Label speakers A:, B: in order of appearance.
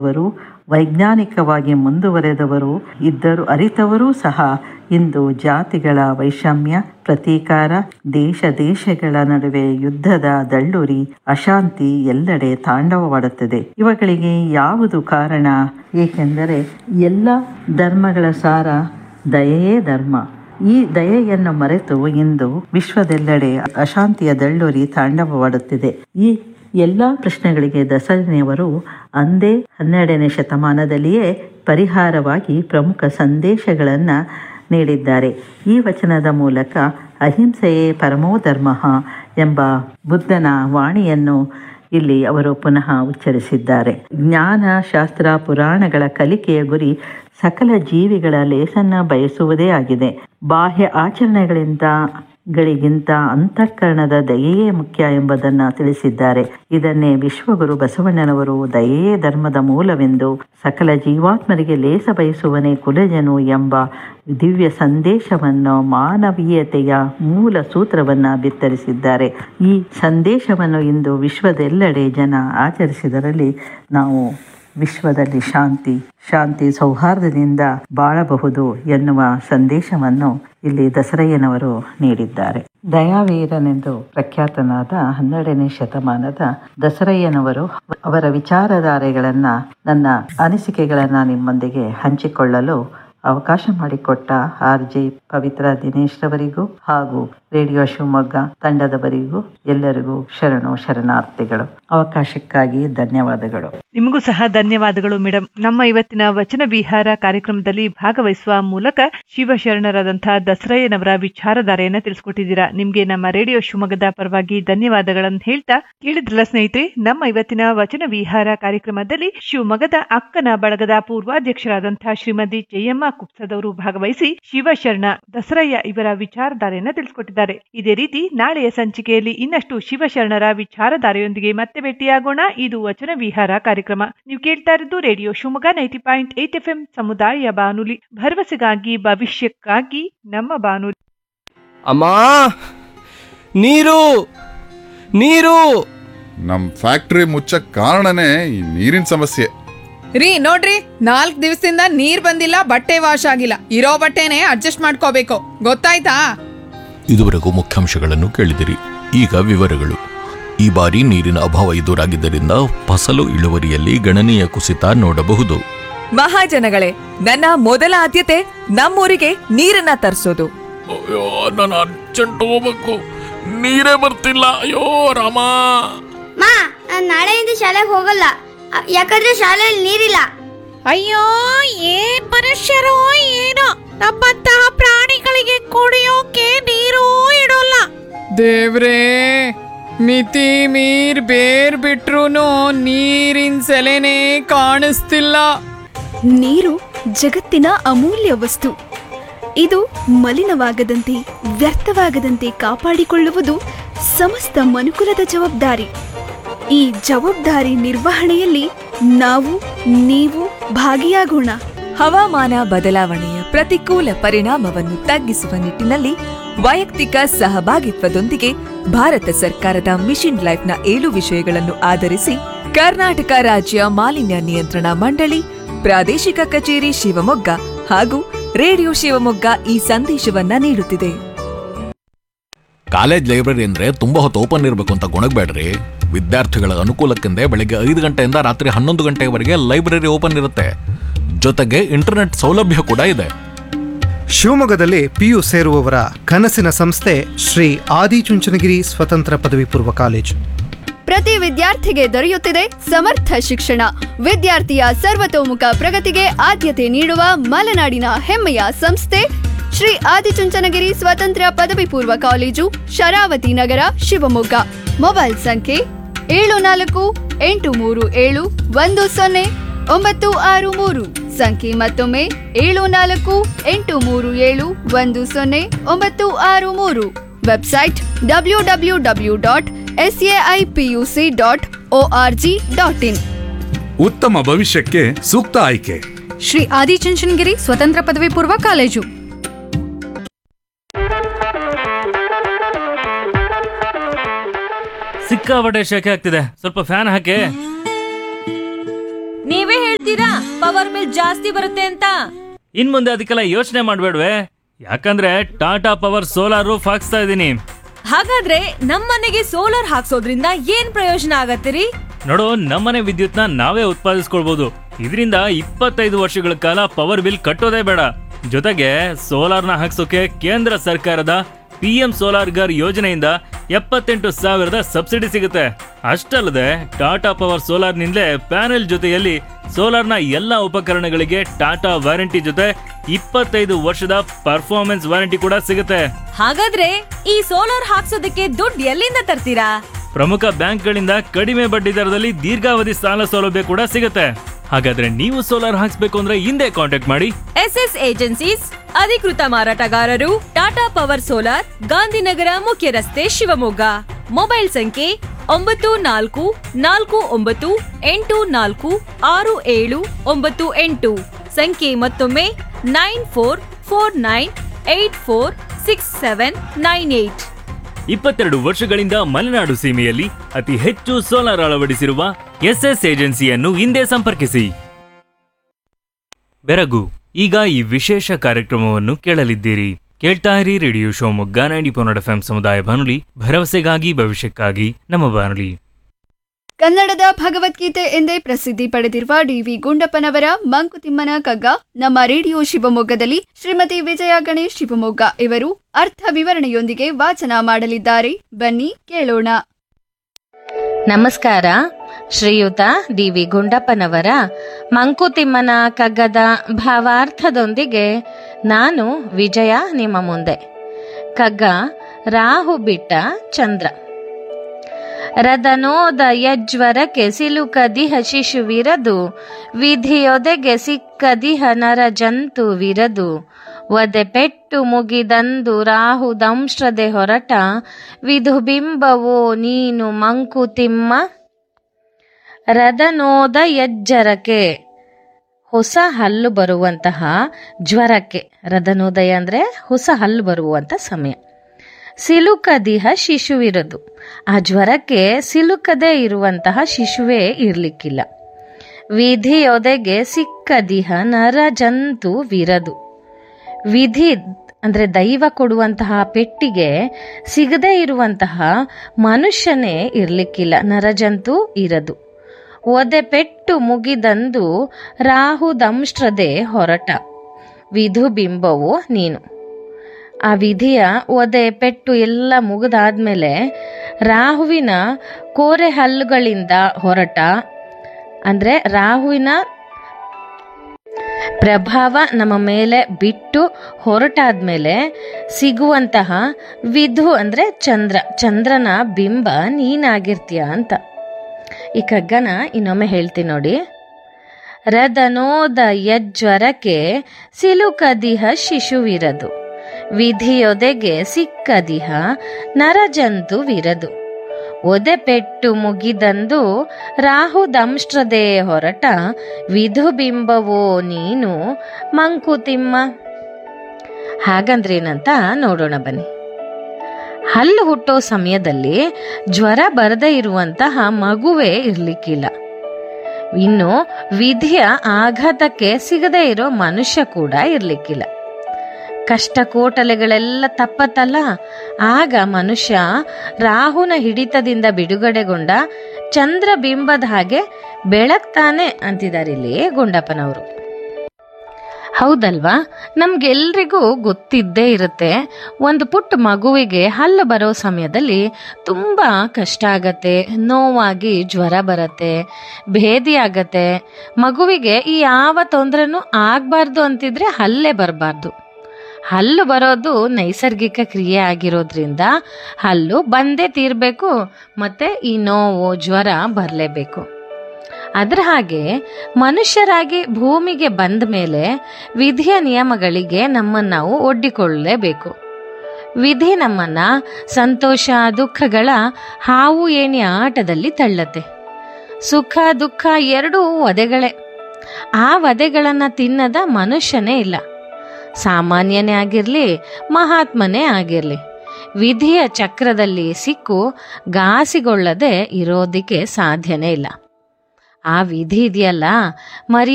A: ತಿಳಿದವರು ವೈಜ್ಞಾನಿಕವಾಗಿ ಮುಂದುವರೆದವರು ಇದ್ದರು ಅರಿತವರೂ ಸಹ ಇಂದು ಜಾತಿಗಳ ವೈಷಮ್ಯ ಪ್ರತೀಕಾರ ದೇಶ ದೇಶಗಳ ನಡುವೆ ಯುದ್ಧದ ದಳ್ಳುರಿ ಅಶಾಂತಿ ಎಲ್ಲೆಡೆ ತಾಂಡವವಾಡುತ್ತದೆ ಇವುಗಳಿಗೆ ಯಾವುದು ಕಾರಣ ಏಕೆಂದರೆ ಎಲ್ಲ ಧರ್ಮಗಳ ಸಾರ ದಯೆಯೇ ಧರ್ಮ ಈ ದಯೆಯನ್ನು ಮರೆತು ಇಂದು ವಿಶ್ವದೆಲ್ಲೆಡೆ ಅಶಾಂತಿಯ ದಳ್ಳುರಿ ತಾಂಡವವಾಡುತ್ತಿದೆ ಈ ಎಲ್ಲ ಪ್ರಶ್ನೆಗಳಿಗೆ ದಸರನೆಯವರು ಅಂದೇ ಹನ್ನೆರಡನೇ ಶತಮಾನದಲ್ಲಿಯೇ ಪರಿಹಾರವಾಗಿ ಪ್ರಮುಖ ಸಂದೇಶಗಳನ್ನು ನೀಡಿದ್ದಾರೆ ಈ ವಚನದ ಮೂಲಕ ಅಹಿಂಸೆಯೇ ಪರಮೋ ಧರ್ಮ ಎಂಬ ಬುದ್ಧನ ವಾಣಿಯನ್ನು ಇಲ್ಲಿ ಅವರು ಪುನಃ ಉಚ್ಚರಿಸಿದ್ದಾರೆ ಜ್ಞಾನ ಶಾಸ್ತ್ರ ಪುರಾಣಗಳ ಕಲಿಕೆಯ ಗುರಿ ಸಕಲ ಜೀವಿಗಳ ಲೇಸನ್ನ ಬಯಸುವುದೇ ಆಗಿದೆ ಬಾಹ್ಯ ಆಚರಣೆಗಳಿಂದ ಗಳಿಗಿಂತ ಅಂತಃಕರಣದ ದಯೆಯೇ ಮುಖ್ಯ ಎಂಬುದನ್ನು ತಿಳಿಸಿದ್ದಾರೆ ಇದನ್ನೇ ವಿಶ್ವಗುರು ಬಸವಣ್ಣನವರು ದಯೆಯೇ ಧರ್ಮದ ಮೂಲವೆಂದು ಸಕಲ ಜೀವಾತ್ಮರಿಗೆ ಲೇಸ ಬಯಸುವನೇ ಕುಲಜನು ಎಂಬ ದಿವ್ಯ ಸಂದೇಶವನ್ನು ಮಾನವೀಯತೆಯ ಮೂಲ ಸೂತ್ರವನ್ನು ಬಿತ್ತರಿಸಿದ್ದಾರೆ ಈ ಸಂದೇಶವನ್ನು ಇಂದು ವಿಶ್ವದೆಲ್ಲೆಡೆ ಜನ ಆಚರಿಸಿದರಲ್ಲಿ ನಾವು ವಿಶ್ವದಲ್ಲಿ ಶಾಂತಿ ಶಾಂತಿ ಸೌಹಾರ್ದದಿಂದ ಬಾಳಬಹುದು ಎನ್ನುವ ಸಂದೇಶವನ್ನು ಇಲ್ಲಿ ದಸರಯ್ಯನವರು ನೀಡಿದ್ದಾರೆ ದಯಾವೀರನೆಂದು ಪ್ರಖ್ಯಾತನಾದ ಹನ್ನೆರಡನೇ ಶತಮಾನದ ದಸರಯ್ಯನವರು ಅವರ ವಿಚಾರಧಾರೆಗಳನ್ನ ನನ್ನ ಅನಿಸಿಕೆಗಳನ್ನ ನಿಮ್ಮೊಂದಿಗೆ ಹಂಚಿಕೊಳ್ಳಲು ಅವಕಾಶ ಮಾಡಿಕೊಟ್ಟ ಆರ್ ಜೆ ಪವಿತ್ರ ದಿನೇಶ್ ರವರಿಗೂ ಹಾಗೂ ರೇಡಿಯೋ ಶಿವಮೊಗ್ಗ ತಂಡದವರಿಗೂ ಎಲ್ಲರಿಗೂ ಶರಣು ಶರಣಾರ್ಥಿಗಳು ಅವಕಾಶಕ್ಕಾಗಿ ಧನ್ಯವಾದಗಳು
B: ನಿಮಗೂ ಸಹ ಧನ್ಯವಾದಗಳು ಮೇಡಮ್ ನಮ್ಮ ಇವತ್ತಿನ ವಚನ ವಿಹಾರ ಕಾರ್ಯಕ್ರಮದಲ್ಲಿ ಭಾಗವಹಿಸುವ ಮೂಲಕ ಶಿವಶರಣರಾದಂತಹ ದಸರಯ್ಯನವರ ವಿಚಾರಧಾರೆಯನ್ನ ತಿಳಿಸ್ಕೊಟ್ಟಿದ್ದೀರಾ ನಿಮ್ಗೆ ನಮ್ಮ ರೇಡಿಯೋ ಶಿವಮೊಗ್ಗದ ಪರವಾಗಿ ಧನ್ಯವಾದಗಳನ್ನು ಹೇಳ್ತಾ ಕೇಳಿದ್ರಲ್ಲ ಸ್ನೇಹಿತರೆ ನಮ್ಮ ಇವತ್ತಿನ ವಚನ ವಿಹಾರ ಕಾರ್ಯಕ್ರಮದಲ್ಲಿ ಶಿವಮೊಗ್ಗದ ಅಕ್ಕನ ಬಳಗದ ಪೂರ್ವಾಧ್ಯಕ್ಷರಾದಂತಹ ಶ್ರೀಮತಿ ಜಯಮ್ಮ ಕುಪ್ಸದವರು ಭಾಗವಹಿಸಿ ಶಿವಶರಣ ದಸರಯ್ಯ ಇವರ ವಿಚಾರಧಾರೆಯನ್ನ ತಿಳಿಸ್ಕೊಟ್ಟಿದ್ದಾರೆ ಇದೇ ರೀತಿ ನಾಳೆಯ ಸಂಚಿಕೆಯಲ್ಲಿ ಇನ್ನಷ್ಟು ಶಿವಶರಣರ ವಿಚಾರಧಾರೆಯೊಂದಿಗೆ ಮತ್ತೆ ಭೇಟಿಯಾಗೋಣ ಇದು ವಚನ ವಿಹಾರ ಕಾರ್ಯಕ್ರಮ ನೀವು ಕೇಳ್ತಾ ಇರೋದು radio Shivamogga ninety point eight F M ಸಮುದಾಯ ಬಾನುಲಿ ಭರವಸೆಗಾಗಿ ಭವಿಷ್ಯಕ್ಕಾಗಿ ನಮ್ಮ ಬಾನುಲಿ
C: ಅಮ್ಮ ನೀರು ನೀರು
D: ನಮ್ ಫ್ಯಾಕ್ಟ್ರಿ ಮುಚ್ಚಕ್ ಕಾರಣನೇ ಈ ನೀರಿನ ಸಮಸ್ಯೆ
E: ರೀ ನೋಡ್ರಿ ನಾಲ್ಕ್ ದಿವಸದಿಂದ ನೀರ್ ಬಂದಿಲ್ಲ ಬಟ್ಟೆ ವಾಶ್ ಆಗಿಲ್ಲ ಇರೋ ಬಟ್ಟೆನೆ ಅಡ್ಜಸ್ಟ್ ಮಾಡ್ಕೋಬೇಕು ಗೊತ್ತಾಯ್ತಾ
F: ಇದುವರೆಗೂ ಮುಖ್ಯಾಂಶಗಳನ್ನು ಕೇಳಿದಿರಿ ಈಗ ವಿವರಗಳು ಈ ಬಾರಿ ನೀರಿನ ಅಭಾವ ಎದುರಾಗಿದ್ದರಿಂದ ಫಸಲು ಇಳುವರಿಯಲ್ಲಿ ಗಣನೀಯ ಕುಸಿತ ನೋಡಬಹುದು
G: ಮಹಾಜನಗಳೇ ನನ್ನ ಮೊದಲ ಆದ್ಯತೆ ನಮ್ಮೂರಿಗೆ ನೀರನ್ನ ತರಿಸೋದು
F: ಅಯ್ಯೋ ನಾನು ಅರ್ಜೆಂಟ್ ಹೋಗ್ಬೇಕು ನೀರೇ ಬರ್ತಿಲ್ಲ ಅಯ್ಯೋ ರಾಮ
H: ಮಾ ನಾನ್ ನಾಳೆಯಿಂದ ಶಾಲೆಗೆ ಹೋಗಲ್ಲ ಅ- ಯಾಕಂದ್ರೆ ಶಾಲೆಯಲ್ಲಿ ನೀರಿಲ್ಲ
I: ಅಯ್ಯೋ ಏನ್ ಮನುಷ್ಯರೋ ಏನೋ ನಮ್ಮಂತಹ ಪ್ರಾಣಿಗಳಿಗೆ ಕುಡಿಯೋಕೆ ನೀರು ಇಡೋಲ್ಲ
E: ದೇವ್ರೇ ಮಿತಿ ಮೀರ್ ಬೇರ್ ಬಿಟ್ರುನು ನೀರಿನ ಸೆಲೆನೇ ಕಾಣಿಸ್ತಿಲ್ಲ
J: ನೀರು ಜಗತ್ತಿನ ಅಮೂಲ್ಯ ವಸ್ತು ಇದು ಮಲಿನವಾಗದಂತೆ ವ್ಯರ್ಥವಾಗದಂತೆ ಕಾಪಾಡಿಕೊಳ್ಳುವುದು ಸಮಸ್ತ ಮನುಕುಲದ ಜವಾಬ್ದಾರಿ ಈ ಜವಾಬ್ದಾರಿ ನಿರ್ವಹಣೆಯಲ್ಲಿ ನಾವು ನೀವು ಭಾಗಿಯಾಗೋಣ
G: ಹವಾಮಾನ ಬದಲಾವಣೆಯ ಪ್ರತಿಕೂಲ ಪರಿಣಾಮವನ್ನು ತಗ್ಗಿಸುವ ನಿಟ್ಟಿನಲ್ಲಿ ವೈಯಕ್ತಿಕ ಸಹಭಾಗಿತ್ವದೊಂದಿಗೆ ಭಾರತ ಸರ್ಕಾರದ ಮಿಷನ್ ಲೈಫ್ನ ಏಳು ವಿಷಯಗಳನ್ನು ಆಧರಿಸಿ ಕರ್ನಾಟಕ ರಾಜ್ಯ ಮಾಲಿನ್ಯ ನಿಯಂತ್ರಣ ಮಂಡಳಿ ಪ್ರಾದೇಶಿಕ ಕಚೇರಿ ಶಿವಮೊಗ್ಗ ಹಾಗೂ ರೇಡಿಯೋ ಶಿವಮೊಗ್ಗ ಈ ಸಂದೇಶವನ್ನ ನೀಡುತ್ತಿದೆ
F: ಕಾಲೇಜ್ ಲೈಬ್ರರಿ ಅಂದ್ರೆ ತುಂಬಾ ಹೊತ್ತು ಓಪನ್ ಇರಬೇಕು ಅಂತ ಗೊಣಗಬೇಡ್ರಿ ವಿದ್ಯಾರ್ಥಿಗಳ ಅನುಕೂಲಕ್ಕೆಂದೇ ಬೆಳಗ್ಗೆ ಐದು ಗಂಟೆಯಿಂದ ರಾತ್ರಿ ಹನ್ನೊಂದು ಗಂಟೆವರೆಗೆ ಲೈಬ್ರರಿ ಓಪನ್ ಇರುತ್ತೆ ಜೊತೆಗೆ ಇಂಟರ್ನೆಟ್ ಸೌಲಭ್ಯ ಕೂಡ ಇದೆ
K: ಶಿವಮೊಗ್ಗದಲ್ಲಿ ಪಿಯು ಸೇರುವವರ ಕನಸಿನ ಸಂಸ್ಥೆ ಶ್ರೀ ಆದಿಚುಂಚನಗಿರಿ ಸ್ವತಂತ್ರ ಪದವಿ ಪೂರ್ವ ಕಾಲೇಜು
J: ಪ್ರತಿ ವಿದ್ಯಾರ್ಥಿಗೆ ದೊರೆಯುತ್ತಿದೆ ಸಮರ್ಥ ಶಿಕ್ಷಣ ವಿದ್ಯಾರ್ಥಿಯ ಸರ್ವತೋಮುಖ ಪ್ರಗತಿಗೆ ಆದ್ಯತೆ ನೀಡುವ ಮಲೆನಾಡಿನ ಹೆಮ್ಮೆಯ ಸಂಸ್ಥೆ ಶ್ರೀ ಆದಿಚುಂಚನಗಿರಿ ಸ್ವತಂತ್ರ ಪದವಿ ಪೂರ್ವ ಕಾಲೇಜು ಶರಾವತಿ ನಗರ ಶಿವಮೊಗ್ಗ ಮೊಬೈಲ್ ಸಂಖ್ಯೆ ಏಳು ನಾಲ್ಕು ಎಂಟು ಮೂರು ಏಳು ಒಂದು ಸೊನ್ನೆ ಒಂಬತ್ತು ಆರು ಮೂರು ಸಂಖ್ಯೆ ಮತ್ತೊಮ್ಮೆ ಏಳು ನಾಲ್ಕು ಎಂಟು ಮೂರು ಏಳು ಒಂದು ಸೊನ್ನೆ ಒಂಬತ್ತು ಆರು ಮೂರು website W W W dot S A I P U C dot O R G dot in
L: ಉತ್ತಮ ಭವಿಷ್ಯಕ್ಕೆ ಸೂಕ್ತ ಆಯ್ಕೆ
M: ಶ್ರೀ ಆದಿಚುಂಚನಗಿರಿ ಸ್ವತಂತ್ರ ಪದವಿ ಪೂರ್ವ ಕಾಲೇಜು
N: ಸಿಕ್ಕಾಪಟ್ಟೆ ಶೆಕೆ ಆಗ್ತಿದೆ ಸ್ವಲ್ಪ ಫ್ಯಾನ್ ಹಾಕಿ
G: ನೀವೇ
N: ಹೇಳ್ತೀರಾ ಪವರ್ ಬಿಲ್ ಜಾಸ್ತಿ ಬರುತ್ತೆ ಅಂತ
O: ಇನ್ ಮುಂದೆ ಅದಕ್ಕೆಲ್ಲ ಯೋಚನೆ ಮಾಡ್ಬೇಡ್ವೆ ಯಾಕಂದ್ರೆ ಟಾಟಾ ಪವರ್ ಸೋಲಾರ್ ರೂಫ್ ಹಾಕ್ಸ್ತಾ ಇದ್ದೀನಿ
N: ಹಾಗಾದ್ರೆ ನಮ್ಮನೆಗೆ ಸೋಲಾರ್ ಹಾಕ್ಸೋದ್ರಿಂದ ಏನ್ ಪ್ರಯೋಜನ ಆಗತ್ತಿರಿ
O: ನೋಡು ನಮ್ಮನೆ ವಿದ್ಯುತ್ನ ನಾವೇ ಉತ್ಪಾದಿಸ್ಕೊಳ್ಬಹುದು ಇದರಿಂದ ಇಪ್ಪತ್ತೈದು ವರ್ಷಗಳ ಕಾಲ ಪವರ್ ಬಿಲ್ ಕಟ್ಟೋದೇ ಬೇಡ ಜೊತೆಗೆ ಸೋಲಾರ್ನ ಹಾಕ್ಸೋಕೆ ಕೇಂದ್ರ ಸರ್ಕಾರದ ಪಿ ಎಂ ಸೋಲಾರ್ ಗರ್ ಯೋಜನೆಯಿಂದ ಎಪ್ಪತ್ತೆಂಟು ಸಾವಿರದ ಸಬ್ಸಿಡಿ ಸಿಗುತ್ತೆ ಅಷ್ಟಲ್ಲದೆ ಟಾಟಾ ಪವರ್ ಸೋಲಾರ್ನಿಂದಲೇ ಪ್ಯಾನೆಲ್ ಜೊತೆಯಲ್ಲಿ ಸೋಲಾರ್ನ ಎಲ್ಲ ಉಪಕರಣಗಳಿಗೆ ಟಾಟಾ ವಾರಂಟಿ ಜೊತೆ ಇಪ್ಪತ್ತೈದು ವರ್ಷದ ಪರ್ಫಾರ್ಮೆನ್ಸ್ ವಾರಂಟಿ ಕೂಡ ಸಿಗುತ್ತೆ
N: ಹಾಗಾದ್ರೆ ಈ ಸೋಲಾರ್ ಹಾಕ್ಸೋದಕ್ಕೆ ದುಡ್ಡು ಎಲ್ಲಿಂದ ತರ್ತೀರಾ
O: ಪ್ರಮುಖ ಬ್ಯಾಂಕ್ಗಳಿಂದ ಕಡಿಮೆ ಬಡ್ಡಿ ದರದಲ್ಲಿ ದೀರ್ಘಾವಧಿ ಸಾಲ ಸೌಲಭ್ಯ ಕೂಡ ಸಿಗುತ್ತೆ ಹಾಗಾದ್ರೆ ನೀವು ಸೋಲಾರ್ ಹಾಕ್ಸ್ಬೇಕು ಅಂದ್ರೆ ಹಿಂದೆ ಕಾಂಟ್ಯಾಕ್ಟ್ ಮಾಡಿ
N: ಎಸ್ ಎಸ್ ಏಜೆನ್ಸೀಸ್ ಅಧಿಕೃತ ಮಾರಾಟಗಾರರು ಟಾಟಾ ಪವರ್ ಸೋಲಾರ್ ಗಾಂಧಿನಗರ ಮುಖ್ಯ ರಸ್ತೆ ಶಿವಮೊಗ್ಗ ಮೊಬೈಲ್ ಸಂಖ್ಯೆ ಒಂಬತ್ತು ನಾಲ್ಕು ನಾಲ್ಕು ಒಂಬತ್ತು ಎಂಟು ನಾಲ್ಕು ಆರು ಏಳು ಒಂಬತ್ತು ಎಂಟು ಸಂಖ್ಯೆ ಮತ್ತೊಮ್ಮೆ nine four four nine eight four six seven nine eight
O: ಇಪ್ಪತ್ತೆರಡು ವರ್ಷಗಳಿಂದ ಮಲೆನಾಡು ಸೀಮೆಯಲ್ಲಿ ಅತಿ ಹೆಚ್ಚು ಸೋಲಾರ್ ಅಳವಡಿಸಿರುವ ಎಸ್ಎಸ್ ಏಜೆನ್ಸಿಯನ್ನು ಹಿಂದೆ ಸಂಪರ್ಕಿಸಿ ಬೆರಗು ಈಗ ಈ ವಿಶೇಷ ಕಾರ್ಯಕ್ರಮವನ್ನು ಕೇಳಲಿದ್ದೀರಿ ಕೇಳ್ತಾ ಇರಿ ರೇಡಿಯೋ ಶಿವಮೊಗ್ಗ ನೈಂಟಿ ಪೊನ್ನಡ ಎಫ್ ಸಮುದಾಯ ಬಾನುಲಿ ಭರವಸೆಗಾಗಿ ಭವಿಷ್ಯಕ್ಕಾಗಿ ನಮ್ಮ ಬಾನುಲಿ
J: ಕನ್ನಡದ ಭಗವದ್ಗೀತೆ ಎಂದೇ ಪ್ರಸಿದ್ಧಿ ಪಡೆದಿರುವ ಡಿವಿ ಗುಂಡಪ್ಪನವರ ಮಂಕುತಿಮ್ಮನ ಕಗ್ಗ ನಮ್ಮ ರೇಡಿಯೋ ಶಿವಮೊಗ್ಗದಲ್ಲಿ ಶ್ರೀಮತಿ ವಿಜಯ ಗಣೇಶ್ ಶಿವಮೊಗ್ಗ ಇವರು ಅರ್ಥ ವಿವರಣೆಯೊಂದಿಗೆ ವಾಚನ ಮಾಡಲಿದ್ದಾರೆ ಬನ್ನಿ ಕೇಳೋಣ
P: ನಮಸ್ಕಾರ ಶ್ರೀಯುತ ಡಿ ವಿ ಗುಂಡಪ್ಪನವರ ಮಂಕುತಿಮ್ಮನ ಕಗ್ಗದ ಭಾವಾರ್ಥದೊಂದಿಗೆ ನಾನು ವಿಜಯ ನಿಮ್ಮ ಮುಂದೆ ಕಗ್ಗ ರಾಹು ಬಿಟ್ಟ ಚಂದ್ರ ರದನೋದಯಜ್ವರಕ್ಕೆ ಸಿಲುಕದಿಹ ಶಿಶುವಿರದು ವಿಧಿಯೊದೆಗೆ ಸಿಕ್ಕದಿಹ ನರ ಜಂತು ವಿರದು ವದೆ ಪೆಟ್ಟು ಮುಗಿದಂದು ರಾಹು ದಂಶ್ರದೆ ಹೊರಟ ವಿಧು ಬಿಂಬವೋ ನೀನು ಮಂಕುತಿಮ್ಮ ರದನೋದಯಜ್ಜರಕ್ಕೆ ಹೊಸ ಹಲ್ಲು ಬರುವಂತಹ ಜ್ವರಕ್ಕೆ ರದನೋದಯ ಅಂದರೆ ಹೊಸ ಹಲ್ಲು ಬರುವಂಥ ಸಮಯ ಸಿಲುಕದಿಹ ಶಿಶುವಿರದು ಆ ಜ್ವರಕ್ಕೆ ಸಿಲುಕದೇ ಇರುವಂತಹ ಶಿಶುವೇ ಇರಲಿಕ್ಕಿಲ್ಲ ವಿಧಿಯೊದೆಗೆ ಸಿಕ್ಕದಿಹ ನರ ಜಂತು ವಿರದು ವಿಧಿ ಅಂದರೆ ದೈವ ಕೊಡುವಂತಹ ಪೆಟ್ಟಿಗೆ ಸಿಗದೇ ಇರುವಂತಹ ಮನುಷ್ಯನೇ ಇರಲಿಕ್ಕಿಲ್ಲ ನರಜಂತು ಇರದು ಒದೆ ಪೆಟ್ಟು ಮುಗಿದಂದು ರಾಹು ದಂಶ್ರದೆ ಹೊರಟ ವಿಧು ಬಿಂಬವು ನೀನು ಆ ವಿಧಿಯ ಒದೆ ಪೆಟ್ಟು ಎಲ್ಲ ಮುಗಿದಾದ್ಮೇಲೆ ರಾಹುವಿನ ಕೋರೆ ಹಲ್ಲುಗಳಿಂದ ಹೊರಟ ಅಂದರೆ ರಾಹುವಿನ ಪ್ರಭಾವ ನಮ್ಮ ಮೇಲೆ ಬಿಟ್ಟು ಹೊರಟಾದ್ಮೇಲೆ ಸಿಗುವಂತಹ ವಿಧು ಅಂದರೆ ಚಂದ್ರ ಚಂದ್ರನ ಬಿಂಬ ನೀನಾಗಿರ್ತೀಯ ಅಂತ ಈ ಕಗ್ಗನ ಇನ್ನೊಮ್ಮೆ ಹೇಳ್ತೀನಿ ನೋಡಿ ರದನೋದ ಯಜ್ವರಕ್ಕೆ ಸಿಲುಕದಿಹ ಶಿಶುವಿರದು ವಿಧಿಯೊದೆಗೆ ಸಿಕ್ಕದಿಹ ನರಜಂತು ವಿರದು ಒದೆ ಪೆಟ್ಟು ಮುಗಿದಂದು ರಾಹು ದಂಶ್ರದೆ ಹೊರಟ ವಿಧು ಬಿಂಬವೋ ನೀನು ಮಂಕುತಿಮ್ಮ ಹಾಗಂದ್ರೇನಂತ ನೋಡೋಣ ಬನ್ನಿ ಹಲ್ಲು ಹುಟ್ಟೋ ಸಮಯದಲ್ಲಿ ಜ್ವರ ಬರದೇ ಇರುವಂತಹ ಮಗುವೇ ಇರ್ಲಿಕ್ಕಿಲ್ಲ ಇನ್ನು ವಿಧಿಯ ಆಘಾತಕ್ಕೆ ಸಿಗದೇ ಇರೋ ಮನುಷ್ಯ ಕೂಡ ಇರ್ಲಿಕ್ಕಿಲ್ಲ ಕಷ್ಟ ಕೋಟಲೆಗಳೆಲ್ಲ ತಪ್ಪತ್ತಲ್ಲ ಆಗ ಮನುಷ್ಯ ರಾಹುನ ಹಿಡಿತದಿಂದ ಬಿಡುಗಡೆಗೊಂಡ ಚಂದ್ರ ಬಿಂಬದ ಹಾಗೆ ಬೆಳಗ್ತಾನೆ ಅಂತಿದ್ದಾರೆ ಇಲ್ಲಿ ಗುಂಡಪ್ಪನವರು ಹೌದಲ್ವಾ ನಮ್ಗೆಲ್ರಿಗೂ ಗೊತ್ತಿದ್ದೇ ಇರುತ್ತೆ ಒಂದು ಪುಟ್ಟ ಮಗುವಿಗೆ ಹಲ್ಲು ಬರೋ ಸಮಯದಲ್ಲಿ ತುಂಬ ಕಷ್ಟ ಆಗತ್ತೆ ನೋವಾಗಿ ಜ್ವರ ಬರತ್ತೆ ಭೇದಿ ಆಗತ್ತೆ ಮಗುವಿಗೆ ಈ ಯಾವ ತೊಂದರೆನೂ ಆಗಬಾರ್ದು ಅಂತಿದ್ರೆ ಹಲ್ಲೇ ಬರಬಾರ್ದು ಹಲ್ಲು ಬರೋದು ನೈಸರ್ಗಿಕ ಕ್ರಿಯೆ ಆಗಿರೋದ್ರಿಂದ ಹಲ್ಲು ಬಂದೇ ತೀರಬೇಕು ಮತ್ತೆ ಈ ನೋವು ಜ್ವರ ಬರಲೇಬೇಕು ಅದರ ಹಾಗೆ ಮನುಷ್ಯರಾಗಿ ಭೂಮಿಗೆ ಬಂದ ಮೇಲೆ ವಿಧಿಯ ನಿಯಮಗಳಿಗೆ ನಮ್ಮನ್ನು ನಾವು ಒಡ್ಡಿಕೊಳ್ಳಲೇಬೇಕು ವಿಧಿ ನಮ್ಮನ್ನ ಸಂತೋಷ ದುಃಖಗಳ ಹಾವು ಏಣಿ ಆಟದಲ್ಲಿ ತಳ್ಳತ್ತೆ ಸುಖ ದುಃಖ ಎರಡೂ ವಧೆಗಳೇ ಆ ವಧೆಗಳನ್ನು ತಿನ್ನದ ಮನುಷ್ಯನೇ ಇಲ್ಲ ಸಾಮಾನ್ಯನೇ ಆಗಿರಲಿ ಮಹಾತ್ಮನೇ ಆಗಿರಲಿ ವಿಧಿಯ ಚಕ್ರದಲ್ಲಿ ಸಿಕ್ಕು ಘಾಸಿಗೊಳ್ಳದೆ ಇರೋದಕ್ಕೆ ಸಾಧ್ಯನೇ ಇಲ್ಲ ಆ ವಿಧಿ ಇದೆಯಲ್ಲ ಮರ್ಯಾದೆ